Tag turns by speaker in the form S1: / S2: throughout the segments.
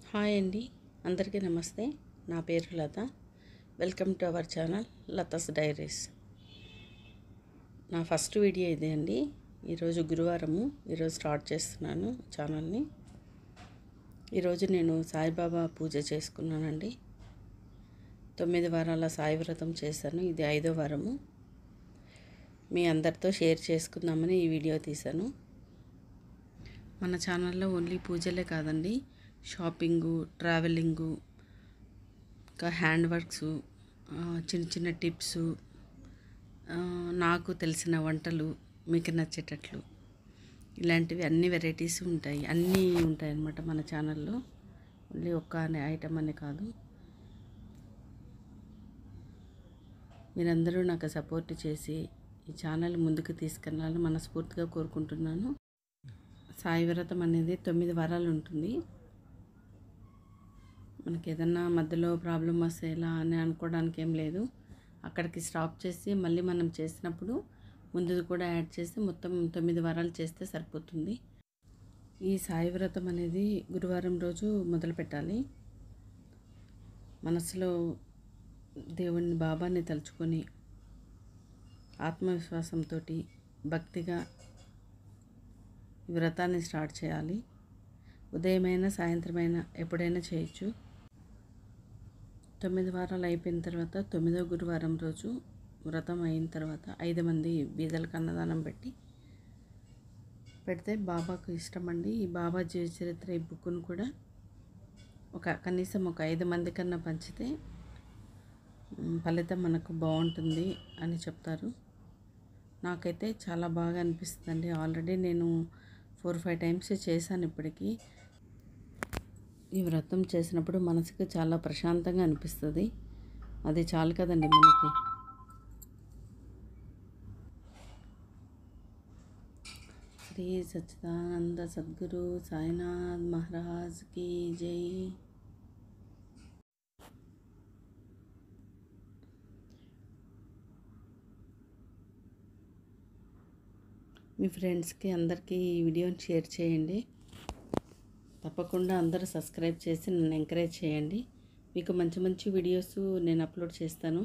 S1: hi అండి అందరికీ నమస్తే నా పేరు Latha welcome to our channel Latha's diaries నా ఫస్ట్ వీడియో ఇదే అండి ఈరోజు గురువారము ఈరోజు స్టార్ట్ చేస్తున్నాను ఛానల్ని ఈరోజు నేను సాయిబాబా పూజ చేసుకున్నానండి తొమ్మిది వారాల సాయి వ్రతం చేశాను ఇది ఐదో వారము మీ అందరితో షేర్ చేసుకుందామని ఈ వీడియో తీశాను మన ఛానల్లో ఓన్లీ పూజలే కాదండి షాపింగు ట్రావెలింగు ఇంకా హ్యాండ్ వర్క్స్ చిన్న చిన్న టిప్స్ నాకు తెలిసిన వంటలు మీకు నచ్చేటట్లు ఇలాంటివి అన్ని వెరైటీస్ ఉంటాయి అన్నీ ఉంటాయి అన్నమాట మన ఛానల్లో ఓన్లీ ఒక్క అనే ఐటమ్ అని కాదు మీరందరూ నాకు సపోర్ట్ చేసి ఈ ఛానల్ ముందుకు తీసుకెళ్ళాలని మనస్ఫూర్తిగా కోరుకుంటున్నాను సాయి వ్రతం అనేది తొమ్మిది వారాలు ఉంటుంది మనకి ఏదన్నా మధ్యలో ప్రాబ్లం వస్తే ఎలా అని అనుకోవడానికి ఏం లేదు అక్కడికి స్టాప్ చేసి మళ్ళీ మనం చేసినప్పుడు ముందుది కూడా యాడ్ చేసి మొత్తం తొమ్మిది వారాలు చేస్తే సరిపోతుంది ఈ సాయి వ్రతం అనేది గురువారం రోజు మొదలు పెట్టాలి మనసులో దేవుని బాబాని తలుచుకొని ఆత్మవిశ్వాసంతో భక్తిగా ఈ వ్రతాన్ని స్టార్ట్ చేయాలి ఉదయమైనా సాయంత్రమైనా ఎప్పుడైనా చేయొచ్చు తొమ్మిది వారాలు అయిపోయిన తర్వాత తొమ్మిదో గురువారం రోజు వ్రతం అయిన తర్వాత ఐదు మంది బీదలకు అన్నదానం పెట్టి పెడితే బాబాకు ఇష్టం అండి ఈ బాబా జీవిత చరిత్ర ఈ బుక్ను కూడా ఒక కనీసం ఒక ఐదు మంది కన్నా పంచితే మ్, ఫలితం మనకు బాగుంటుంది అని చెప్తారు నాకైతే చాలా బాగా అనిపిస్తుందండి ఆల్రెడీ నేను ఫోర్ ఫైవ్ టైమ్స్ చేశాను ఇప్పటికీ ఈ వ్రతం చేసినప్పుడు మనసుకి చాలా ప్రశాంతంగా అనిపిస్తుంది అది చాలు కదండి మనకి శ్రీ సచ్చిదానంద సద్గురు సాయినాథ్ మహారాజ్ की జై మీ ఫ్రెండ్స్కి అందరికీ ఈ వీడియోని షేర్ చేయండి తప్పకుండా అందరూ సబ్స్క్రైబ్ చేసి నన్ను ఎంకరేజ్ చేయండి మీకు మంచి మంచి వీడియోస్ నేను అప్లోడ్ చేస్తాను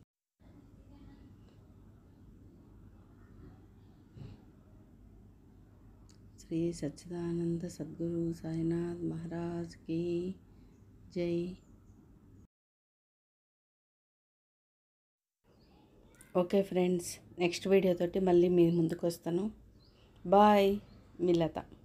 S1: శ్రీ సచ్చిదానంద సద్గురు సాయినాథ్ మహారాజ్ కి జై ఓకే ఫ్రెండ్స్ నెక్స్ట్ వీడియోతోటి మళ్ళీ మీ ముందుకు వస్తాను బాయ్ మీ లత